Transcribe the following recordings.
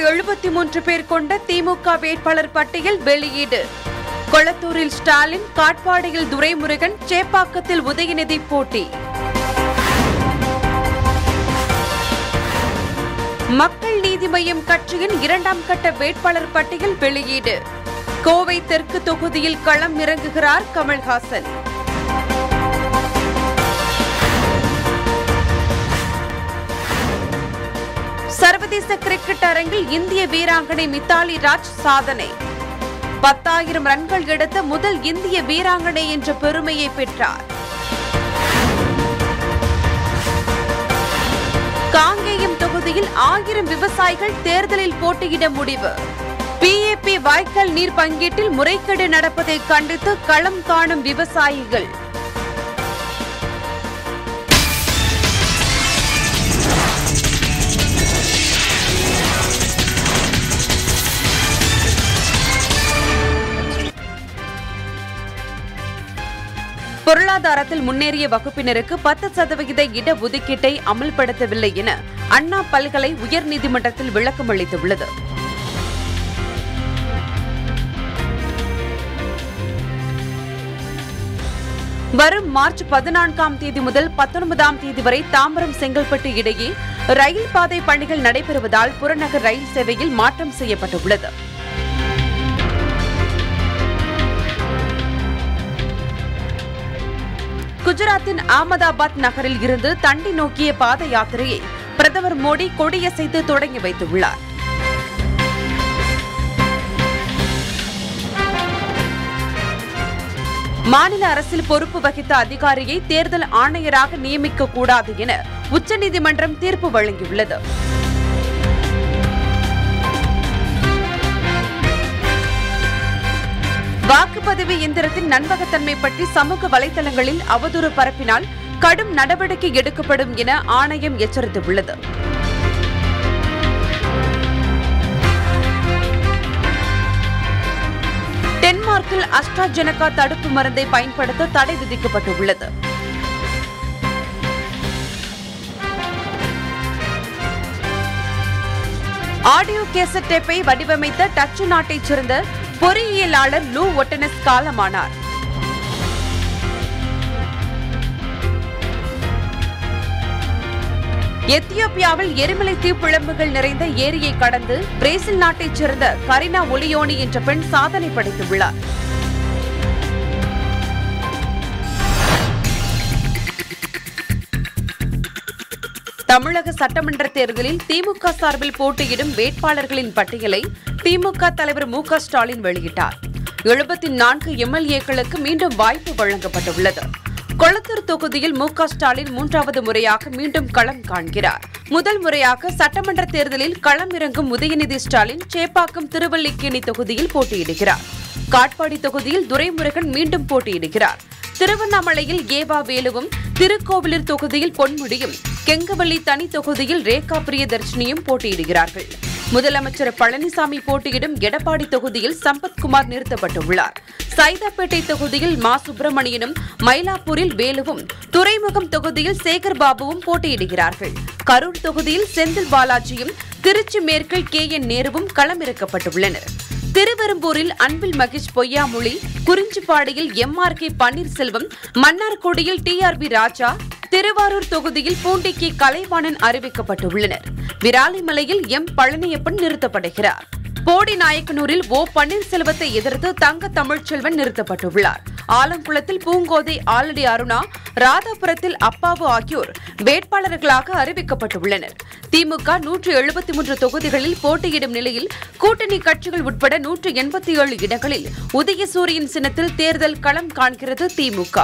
எழுபத்தி மூன்று பேர் கொண்ட திமுக வேட்பாளர் பட்டியல் வெளியீடு கொளத்தூரில் ஸ்டாலின் காட்பாடியில் துரைமுருகன் சேப்பாக்கத்தில் உதயநிதி போட்டி மக்கள் நீதி மய்யம் கட்சியின் இரண்டாம் கட்ட வேட்பாளர் பட்டியல் வெளியீடு கோவை தெற்கு தொகுதியில் களம் இறங்குகிறார் கமல்ஹாசன் சர்வதேச கிரிக்கெட் அரங்கில் இந்திய வீராங்கனை மித்தாலி ராஜ் சாதனை பத்தாயிரம் ரன்கள் எடுத்த முதல் இந்திய வீராங்கனை என்ற பெருமையை பெற்றார் காங்கேயம் தொகுதியில் ஆயிரம் விவசாயிகள் தேர்தலில் போட்டியிட முடிவு பிஏபி வாய்க்கால் நீர் பங்கீட்டில் முறைகேடு நடப்பதை கண்டித்து களம் காணும் விவசாயிகள் பொருளாதாரத்தில் முன்னேறிய வகுப்பினருக்கு பத்து சதவிகித இட ஒதுக்கீட்டை அமல்படுத்தவில்லை என அண்ணா பல்கலை உயர்நீதிமன்றத்தில் விளக்கம் அளித்துள்ளது வரும் மார்ச் பதினான்காம் தேதி முதல் பத்தொன்பதாம் தேதி வரை தாம்பரம் செங்கல்பட்டு இடையே ரயில் பாதை பணிகள் நடைபெறுவதால் புறநகர் ரயில் சேவையில் மாற்றம் செய்யப்பட்டுள்ளது குஜராத்தின் அகமதாபாத் நகரில் இருந்து தண்டி நோக்கிய பாத யாத்திரையை பிரதமர் மோடி கொடியசைத்து தொடங்கி வைத்துள்ளார் மாநில அரசில் பொறுப்பு வகித்த அதிகாரியை தேர்தல் ஆணையராக நியமிக்க கூடாது என உச்சநீதிமன்றம் தீர்ப்பு வழங்கியுள்ளது வாக்குப்பதிவு இயந்திரத்தின் நண்பகத்தன்மை பற்றி சமூக வலைதளங்களில் அவதூறு பரப்பினால் கடும் நடவடிக்கை எடுக்கப்படும் என ஆணையம் எச்சரித்துள்ளது டென்மார்க்கில் அஸ்ட்ராஜெனகா தடுப்பு மருந்தை பயன்படுத்த தடை விதிக்கப்பட்டுள்ளது ஆடியோ கேசட் டேப்பை வடிவமைத்த டச்சு நாட்டைச் சேர்ந்த பொறியியலாளர் லூ ஒட்டனஸ் காலமானார் எத்தியோப்பியாவில் எரிமலை தீப்பிழம்புகள் நிறைந்த ஏரியை கடந்து பிரேசில் நாட்டைச் சேர்ந்த கரினா ஒலியோனி என்ற பெண் சாதனை படைத்துள்ளார் தமிழக சட்டமன்ற தேர்தலில் திமுக சார்பில் போட்டியிடும் வேட்பாளர்களின் பட்டியலை திமுக தலைவர் மு க ஸ்டாலின் வெளியிட்டார் எழுபத்தி நான்கு எம்எல்ஏக்களுக்கு மீண்டும் வாய்ப்பு வழங்கப்பட்டுள்ளது கொளத்தூர் தொகுதியில் மு க ஸ்டாலின் மூன்றாவது முறையாக மீண்டும் களம் காண்கிறார் முதல் முறையாக சட்டமன்ற தேர்தலில் களம் இறங்கும் உதயநிதி ஸ்டாலின் சேப்பாக்கம் திருவல்லிக்கேணி தொகுதியில் போட்டியிடுகிறார் காட்பாடி தொகுதியில் துரைமுருகன் மீண்டும் போட்டியிடுகிறார் திருவண்ணாமலையில் ஏவா வேலுவும் திருக்கோவிலூர் தொகுதியில் பொன்முடியும் கெங்கவள்ளி தனி தொகுதியில் ரேகா பிரியதர்ஷினியும் போட்டியிடுகிறார்கள் முதலமைச்சர் பழனிசாமி போட்டியிடும் எடப்பாடி தொகுதியில் சம்பத்குமார் நிறுத்தப்பட்டுள்ளார் சைதாப்பேட்டை தொகுதியில் மா சுப்பிரமணியனும் மயிலாப்பூரில் வேலுவும் துறைமுகம் தொகுதியில் சேகர் பாபுவும் போட்டியிடுகிறார்கள் கரூர் தொகுதியில் செந்தில் பாலாஜியும் திருச்சி மேற்கில் கே என் நேருவும் களமிறக்கப்பட்டுள்ளனர் திருவெரும்பூரில் அன்பில் மகேஷ் பொய்யாமொழி குறிஞ்சிப்பாடியில் எம் ஆர் கே பன்னீர்செல்வம் மன்னார்குடியில் T R B Raja Thiruvarur தொகுதியில் பூண்டிக்கு கலைவாணன் அறிவிக்கப்பட்டுள்ளனர் விராலிமலையில் எம் பழனியப்பன் நிறுத்தப்படுகிறார் போடி நாயக்கனூரில் ஓ பன்னீர்செல்வத்தை எதிர்த்து தங்க தமிழ்ச்செல்வன் நிறுத்தப்பட்டுள்ளார் ஆலங்குளத்தில் பூங்கோதை ஆலடி அருணா ராதாபுரத்தில் அப்பாவு ஆகியோர் வேட்பாளர்களாக அறிவிக்கப்பட்டுள்ளனர் திமுக நூற்று எழுபத்தி மூன்று தொகுதிகளில் போட்டியிடும் நிலையில் கூட்டணி கட்சிகள் உட்பட நூற்று எண்பத்தி ஏழு இடங்களில் உதயசூரியன் சின்னத்தில் தேர்தல் களம் காண்கிறது திமுக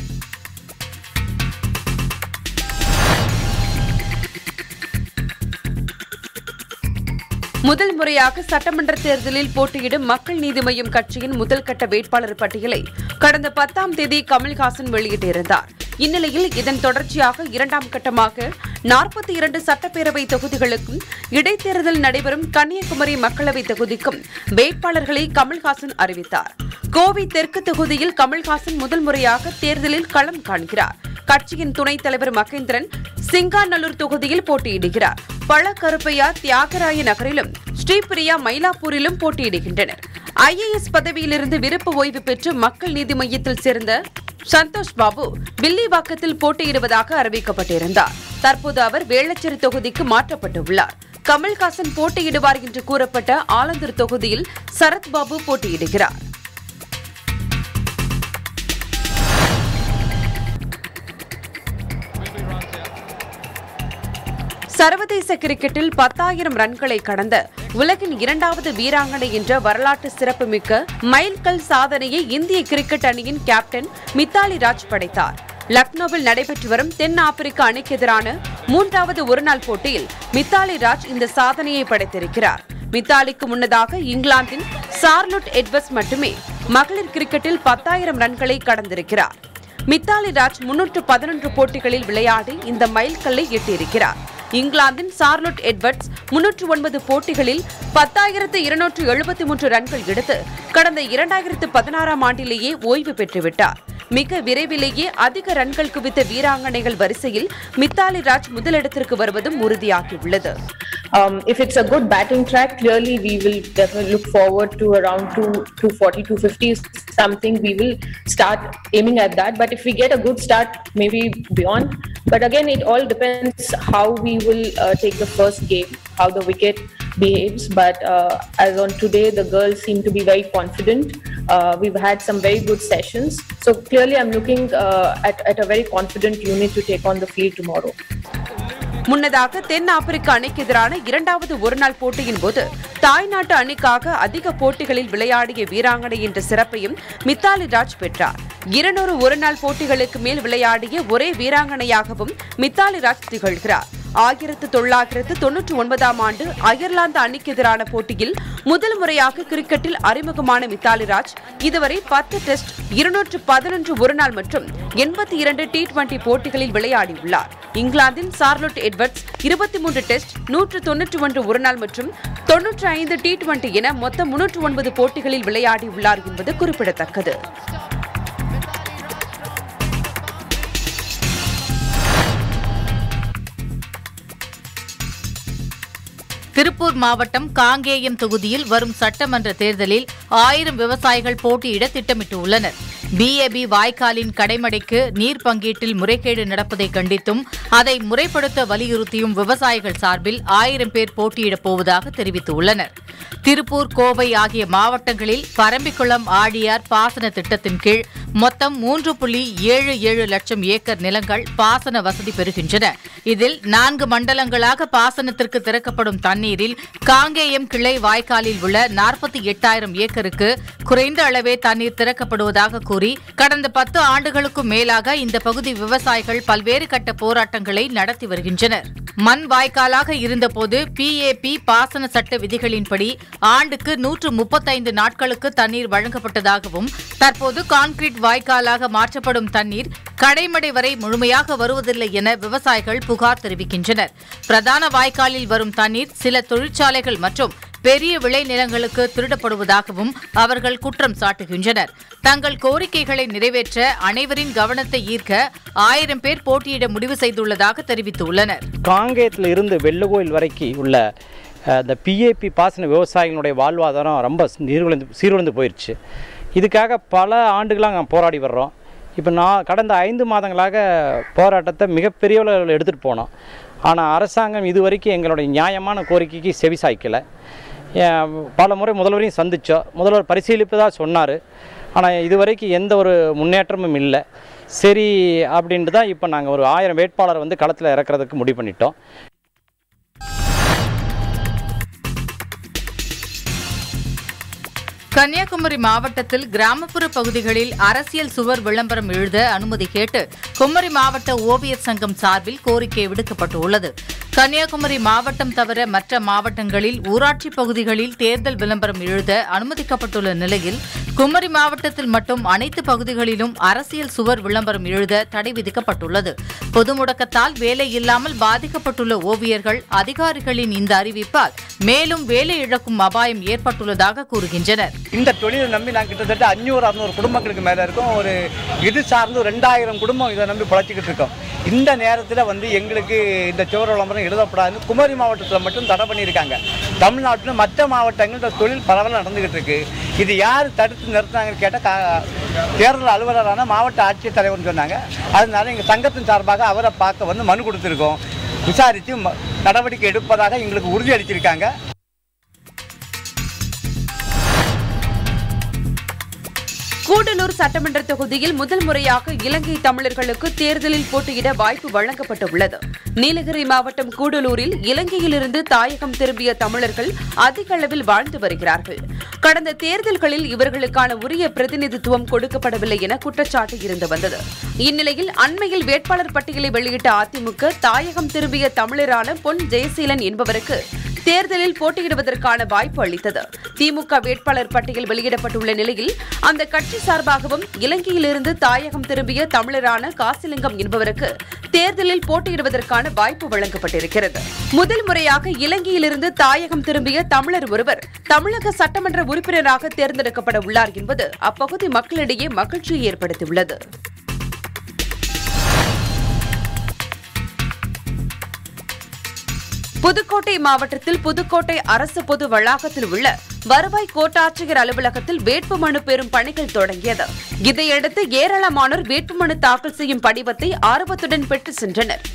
முதல் முறையாக சட்டமன்ற தேர்தலில் போட்டியிடும் மக்கள் நீதி மய்யம் கட்சியின் முதல் கட்ட வேட்பாளர் பட்டியலை கடந்த பத்தாம் தேதி கமல்ஹாசன் வெளியிட்டிருந்தார் இந்நிலையில் இதன் தொடர்ச்சியாக இரண்டாம் கட்டமாக நாற்பத்தி இரண்டு சட்டப்பேரவை தொகுதிகளுக்கும் இடைத்தேர்தல் நடைபெறும் கன்னியாகுமரி மக்களவை தொகுதிக்கும் வேட்பாளர்களை கமல்ஹாசன் அறிவித்தார் கோவை தெற்கு தொகுதியில் கமல்ஹாசன் முதல் முறையாக தேர்தலில் களம் காண்கிறார் கட்சியின் துணைத் தலைவர் மகேந்திரன் சிங்காநல்லூர் தொகுதியில் போட்டியிடுகிறார் பழ கருப்பையா தியாகராய நகரிலும் ஸ்ரீபிரியா மயிலாப்பூரிலும் போட்டியிடுகின்றனர் ஐஏஎஸ் பதவியிலிருந்து விருப்ப ஓய்வு பெற்று மக்கள் நீதி மையத்தில் சேர்ந்த சந்தோஷ் பாபு வில்லிவாக்கத்தில் போட்டியிடுவதாக அறிவிக்கப்பட்டிருந்தார் தற்போது அவர் வேளச்சேரி தொகுதிக்கு மாற்றப்பட்டுள்ளார் கமல்ஹாசன் போட்டியிடுவார் என்று கூறப்பட்ட ஆலந்தூர் தொகுதியில் சரத்பாபு போட்டியிடுகிறார் சர்வதேச கிரிக்கெட்டில் பத்தாயிரம் ரன்களை கடந்த உலகின் இரண்டாவது வீராங்கனை என்ற வரலாற்று சிறப்புமிக்க மைல்கல் சாதனையை இந்திய கிரிக்கெட் அணியின் கேப்டன் மித்தாலி ராஜ் படைத்தார் லக்னோவில் நடைபெற்று வரும் தென் ஆப்பிரிக்க அணிக்கு எதிரான மூன்றாவது ஒருநாள் போட்டியில் மித்தாலி ராஜ் இந்த சாதனையை படைத்திருக்கிறார் மித்தாலிக்கு முன்னதாக இங்கிலாந்தின் சார்லோட் எட்வர்ஸ் மட்டுமே மகளிர் கிரிக்கெட்டில் பத்தாயிரம் ரன்களை கடந்திருக்கிறார் மித்தாலி ராஜ் முன்னூற்று பதினொன்று போட்டிகளில் விளையாடி இந்த மைல்கல்லை எட்டியிருக்கிறார் இங்கிலாந்தின் சார்லோட் எட்வர்ட்ஸ் முன்னூற்று ஒன்பது போட்டிகளில் பத்தாயிரத்து இருநூற்று எழுபத்தி மூன்று ரன்கள் எடுத்து கடந்த இரண்டாயிரத்து பதினாறாம் ஆண்டிலேயே ஓய்வு பெற்றுவிட்டார் மிக விரைவிலேயே அதிக ரன்கள் குவித்த வீராங்கனைகள் வரிசையில் மித்தாலி ராஜ் முதலிடத்திற்கு வருவதும் உறுதியாகியுள்ளது Um, if it's a good batting track, clearly we will definitely look forward to around 2, 240, 250 something. We will start aiming at that. But if we get a good start, maybe beyond. But again, it all depends how we will uh, take the first game, how the wicket behaves. But uh, as on today, the girls seem to be very confident. Uh, we've had some very good sessions. So clearly, I'm looking uh, at, at a very confident unit to take on the field tomorrow. முன்னதாக தென் ஆப்பிரிக்க அணிக்கு எதிரான இரண்டாவது ஒருநாள் போட்டியின் போது தாய்நாட்டு அணிக்காக அதிக போட்டிகளில் விளையாடிய வீராங்கனை என்ற சிறப்பையும் மித்தாலி ராஜ் பெற்றார் இருநூறு ஒருநாள் போட்டிகளுக்கு மேல் விளையாடிய ஒரே வீராங்கனையாகவும் மித்தாலி ராஜ் திகழ்கிறார் ஆயிரத்து தொள்ளாயிரத்து தொன்னூற்றி ஒன்பதாம் ஆண்டு அயர்லாந்து அணிக்கு எதிரான போட்டியில் முதல் முறையாக கிரிக்கெட்டில் அறிமுகமான மித்தாலி ராஜ் இதுவரை பத்து டெஸ்ட் இருநூற்று பதினொன்று ஒருநாள் மற்றும் எண்பத்தி இரண்டு டி டுவெண்டி போட்டிகளில் விளையாடியுள்ளார் இங்கிலாந்தின் சார்லோட் எட்வர்ட்ஸ் இருபத்தி மூன்று டெஸ்ட் நூற்று தொன்னூற்றி ஒன்று ஒருநாள் மற்றும் தொன்னூற்றி ஐந்து டி டுவெண்டி என மொத்தம் முன்னூற்று ஒன்பது போட்டிகளில் விளையாடியுள்ளார் என்பது குறிப்பிடத்தக்கது திருப்பூர் மாவட்டம் காங்கேயம் தொகுதியில் வரும் சட்டமன்ற தேர்தலில் ஆயிரம் விவசாயிகள் போட்டியிட திட்டமிட்டுள்ளனர் பிஏபி வாய்க்காலின் கடைமடைக்கு நீர் பங்கீட்டில் முறைகேடு நடப்பதை கண்டித்தும் அதை முறைப்படுத்த வலியுறுத்தியும் விவசாயிகள் சார்பில் ஆயிரம் பேர் போட்டியிடப் போவதாக தெரிவித்துள்ளனர் திருப்பூர் கோவை ஆகிய மாவட்டங்களில் பரம்பிக்குளம் ஆழியார் பாசன திட்டத்தின் கீழ் மொத்தம் மூன்று புள்ளி ஏழு ஏழு லட்சம் ஏக்கர் நிலங்கள் பாசன வசதி பெறுகின்றன இதில் நான்கு மண்டலங்களாக பாசனத்திற்கு திறக்கப்படும் தண்ணீரில் காங்கேயம் கிளை வாய்க்காலில் உள்ள நாற்பத்தி எட்டாயிரம் ஏக்கருக்கு குறைந்த அளவே தண்ணீர் திறக்கப்படுவதாக கூறி கடந்த பத்து ஆண்டுகளுக்கும் மேலாக இந்த பகுதி விவசாயிகள் பல்வேறு கட்ட போராட்டங்களை நடத்தி வருகின்றனர் மண் வாய்க்காலாக இருந்தபோது பிஏபி பாசன சட்ட விதிகளின்படி ஆண்டுக்கு நூற்று முப்பத்தைந்து நாட்களுக்கு தண்ணீர் வழங்கப்பட்டதாகவும் தற்போது கான்கிரீட் வாய்க்காலாக மாற்றப்படும் தண்ணீர் கடைமடை வரை முழுமையாக வருவதில்லை என விவசாயிகள் புகார் தெரிவிக்கின்றனர் பிரதான வாய்க்காலில் வரும் தண்ணீர் சில தொழிற்சாலைகள் மற்றும் பெரிய விளைநிலங்களுக்கு திருடப்படுவதாகவும் அவர்கள் குற்றம் சாட்டுகின்றனர் தங்கள் கோரிக்கைகளை நிறைவேற்ற அனைவரின் கவனத்தை ஈர்க்க ஆயிரம் பேர் போட்டியிட முடிவு செய்துள்ளதாக தெரிவித்துள்ளனர் காங்கேயத்தில் இருந்து வெள்ளகோயில் வரைக்கும் உள்ள அஹ், இந்த பிஏபி பாசன விவசாயிகளுடைய வாழ்வாதாரம் ரொம்ப சீர்குலைந்து சீர்குலைந்து போயிடுச்சு இதுக்காக பல ஆண்டுகளாக நாங்கள் போராடி வர்றோம் இப்போ நான் கடந்த ஐந்து மாதங்களாக போராட்டத்தை மிகப்பெரிய அளவில் எடுத்துகிட்டு போனோம் ஆனால் அரசாங்கம் இது வரைக்கும் எங்களுடைய நியாயமான கோரிக்கைக்கு செவி சாய்க்கலை ஏன், பல முறை முதல்வரையும் சந்தித்தோம் முதல்வர் பரிசீலிப்பதாக சொன்னார் ஆனால் இதுவரைக்கும் எந்த ஒரு முன்னேற்றமும் இல்லை சரி அப்படின்ட்டு தான் இப்போ நாங்கள் ஒரு ஆயிரம் வேட்பாளர் வந்து களத்தில் இறக்குறதுக்கு முடிவு பண்ணிட்டோம் கன்னியாகுமரி மாவட்டத்தில் கிராமப்புற பகுதிகளில் அரசியல் சுவர் விளம்பரம் எழுத அனுமதி கேட்டு குமரி மாவட்ட ஓவியர் சங்கம் சார்பில் கோரிக்கை விடுக்கப்பட்டுள்ளது கன்னியாகுமரி மாவட்டம் தவிர மற்ற மாவட்டங்களில் ஊராட்சி பகுதிகளில் தேர்தல் விளம்பரம் எழுத அனுமதிக்கப்பட்டுள்ள நிலையில் குமரி மாவட்டத்தில் மட்டும் அனைத்து பகுதிகளிலும் அரசியல் சுவர் விளம்பரம் எழுத தடை விதிக்கப்பட்டுள்ளது பொது முடக்கத்தால் வேலை இல்லாமல் பாதிக்கப்பட்டுள்ள ஓவியர்கள் அதிகாரிகளின் இந்த அறிவிப்பால் மேலும் வேலை இழக்கும் அபாயம் ஏற்பட்டுள்ளதாக கூறுகின்றனர் இந்த தொழிலை நம்பி நான் கிட்டத்தட்ட அஞ்சூறு அறுநூறு குடும்பங்களுக்கு மேலே இருக்கும் ஒரு இது சார்ந்து ரெண்டாயிரம் குடும்பம் இதை நம்பி பிழைச்சிக்கிட்டு இருக்கோம் இந்த நேரத்தில் வந்து எங்களுக்கு இந்த சுவர் விளம்பரம் எழுதப்படாதுன்னு குமரி மாவட்டத்தில் மட்டும் தடை பண்ணியிருக்காங்க தமிழ்நாட்டில் மற்ற மாவட்டங்கள் இந்த தொழில் பரவலாக நடந்துக்கிட்டு இருக்கு இது யார் தடுத்து நிறுத்தினாங்கன்னு கேட்டால் தேர்தல் அலுவலரான மாவட்ட ஆட்சித்தலைவர்னு சொன்னாங்க அதனால எங்கள் சங்கத்தின் சார்பாக அவரை பார்க்க வந்து மனு கொடுத்துருக்கோம் விசாரித்து ம- நடவடிக்கை எடுப்பதாக எங்களுக்கு உறுதி அளிச்சிருக்காங்க கூடலூர் சட்டமன்ற தொகுதியில் முதல் முறையாக இலங்கை தமிழர்களுக்கு தேர்தலில் போட்டியிட வாய்ப்பு வழங்கப்பட்டுள்ளது நீலகிரி மாவட்டம் கூடலூரில் இலங்கையிலிருந்து தாயகம் திரும்பிய தமிழர்கள் அதிக அளவில் வாழ்ந்து வருகிறார்கள் கடந்த தேர்தல்களில் இவர்களுக்கான உரிய பிரதிநிதித்துவம் கொடுக்கப்படவில்லை என குற்றச்சாட்டு இருந்து வந்தது இந்நிலையில் அண்மையில் வேட்பாளர் பட்டியலை வெளியிட்ட அதிமுக தாயகம் திரும்பிய தமிழரான பொன் ஜெயசீலன் என்பவருக்கு தேர்தலில் போட்டியிடுவதற்கான வாய்ப்பு அளித்தது திமுக வேட்பாளர் பட்டியல் வெளியிடப்பட்டுள்ள நிலையில் அந்த கட்சி சார்பாகவும் இலங்கையிலிருந்து தாயகம் திரும்பிய தமிழரான காசிலிங்கம் என்பவருக்கு தேர்தலில் போட்டியிடுவதற்கான வாய்ப்பு வழங்கப்பட்டிருக்கிறது முதல் முறையாக இலங்கையிலிருந்து தாயகம் திரும்பிய தமிழர் ஒருவர் தமிழக சட்டமன்ற உறுப்பினராக தேர்ந்தெடுக்கப்பட உள்ளார் என்பது அப்பகுதி மக்களிடையே மகிழ்ச்சியை ஏற்படுத்தியுள்ளது புதுக்கோட்டை மாவட்டத்தில் புதுக்கோட்டை அரசு பொது வளாகத்தில் உள்ள வருவாய் கோட்டாட்சியர் அலுவலகத்தில் வேட்புமனு பெறும் பணிகள் தொடங்கியது இதையடுத்து ஏராளமானோர் வேட்புமனு தாக்கல் செய்யும் படிவத்தை ஆர்வத்துடன் பெற்று சென்றனர்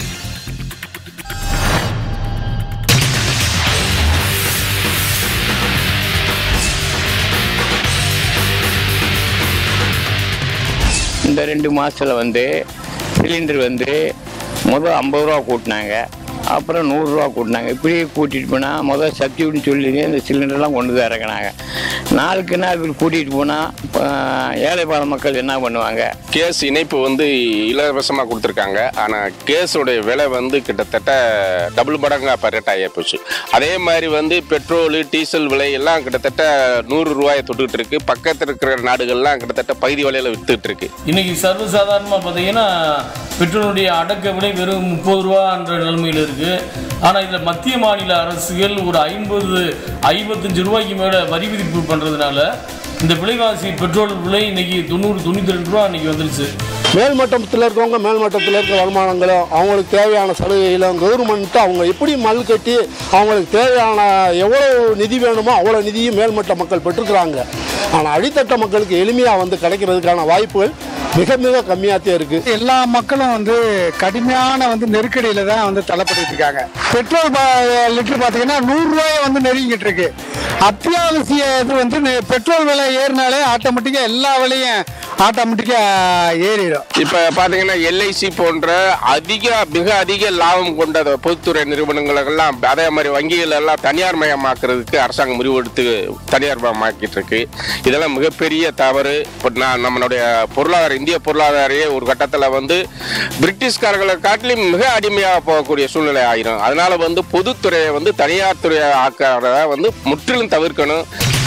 இந்த ரெண்டு மாதத்தில் வந்து சிலிண்டர் வந்து முதல் ஐம்பது ரூபா கூட்டினாங்க அப்புறம் நூறுரூவா கூட்டினாங்க இப்படியே கூட்டிகிட்டு போனால் முதல் சப்சிடின்னு சொல்லி இந்த சிலிண்டர்லாம் கொண்டு வந்து இறக்குனாங்க நாளுக்கு நாள் இப்படி கூட்டிகிட்டு போனால் ஏழை பால மக்கள் என்ன பண்ணுவாங்க கேஸ் இணைப்பு வந்து இலவசமாக கொடுத்துருக்காங்க ஆனால் கேஸோடைய விலை வந்து கிட்டத்தட்ட டபுள் மடங்காக இப்போ ரேட் ஆகி போச்சு அதே மாதிரி வந்து பெட்ரோலு டீசல் விலை எல்லாம் கிட்டத்தட்ட நூறு ரூபாயை தொட்டுக்கிட்டு இருக்கு பக்கத்தில் இருக்கிற நாடுகள்லாம் கிட்டத்தட்ட பகுதி விலையில் வித்துக்கிட்டு இருக்கு இன்னைக்கு சர்வசாதாரணமாக பார்த்தீங்கன்னா பெட்ரோலுடைய அடக்க விலை வெறும் முப்பது ரூபான்ற நிலைமையில் இருக்குது ஆனால் இதில் மத்திய மாநில அரசுகள் ஒரு ஐம்பது ஐம்பத்தஞ்சு ரூபாய்க்கு மேலே வரி விதிப்பு பண்ணுறதுனால இந்த விலைவாசி பெட்ரோல் விலை இன்னைக்கு தொண்ணூறு தொண்ணூற்றி ரெண்டு ரூபா இன்னைக்கு வந்துருச்சு மேல்மட்டத்தில் இருக்கவங்க மேல்மட்டத்தில் இருக்கிற வருமானங்களும் அவங்களுக்கு தேவையான சலுகைகளும் கவர்மெண்ட்டு அவங்க எப்படி மல் கட்டி அவங்களுக்கு தேவையான எவ்வளோ நிதி வேணுமோ அவ்வளோ நிதியும் மேல்மட்ட மக்கள் பெற்றுக்கிறாங்க ஆனால் அடித்தட்ட மக்களுக்கு எளிமையாக வந்து கிடைக்கிறதுக்கான வாய்ப்புகள் மிக மிக கம்மியாகத்தே இருக்குது எல்லா மக்களும் வந்து கடுமையான வந்து நெருக்கடியில தான் வந்து தள்ளப்பட்டு இருக்காங்க பெட்ரோல் பா- லிட்டர் பார்த்தீங்கன்னா நூறு ரூபாயை வந்து நெருங்கிட்டு இருக்கு அத்தியாவசிய இது வந்து நெ- பெட்ரோல் விலை ஏறினாலே ஆட்டோமேட்டிக்காக எல்லா விலையும் ஆட்டோமேட்டிக்காக ஏறிடும் இப்போ பார்த்தீங்கன்னா எல்ஐசி போன்ற அதிக மிக அதிக லாபம் கொண்ட பொதுத்துறை நிறுவனங்களெல்லாம் அதே மாதிரி வங்கிகள் எல்லாம் தனியார் மயமாக்குறதுக்கு அரசாங்கம் முடிவெடுத்து தனியார் மயமாக்கிட்டு இருக்கு இதெல்லாம் மிகப்பெரிய தவறு இப்போ நான் நம்மளுடைய பொருளாதார இந்திய பொருளாதாரையே ஒரு கட்டத்தில் வந்து பிரிட்டிஷ்காரர்களை காட்டிலும் மிக அடிமையாக போகக்கூடிய சூழ்நிலை ஆயிரும் அதனால வந்து பொதுத்துறையை வந்து தனியார் துறையை ஆக்கிறத வந்து முற்றிலும் தவிர்க்கணும்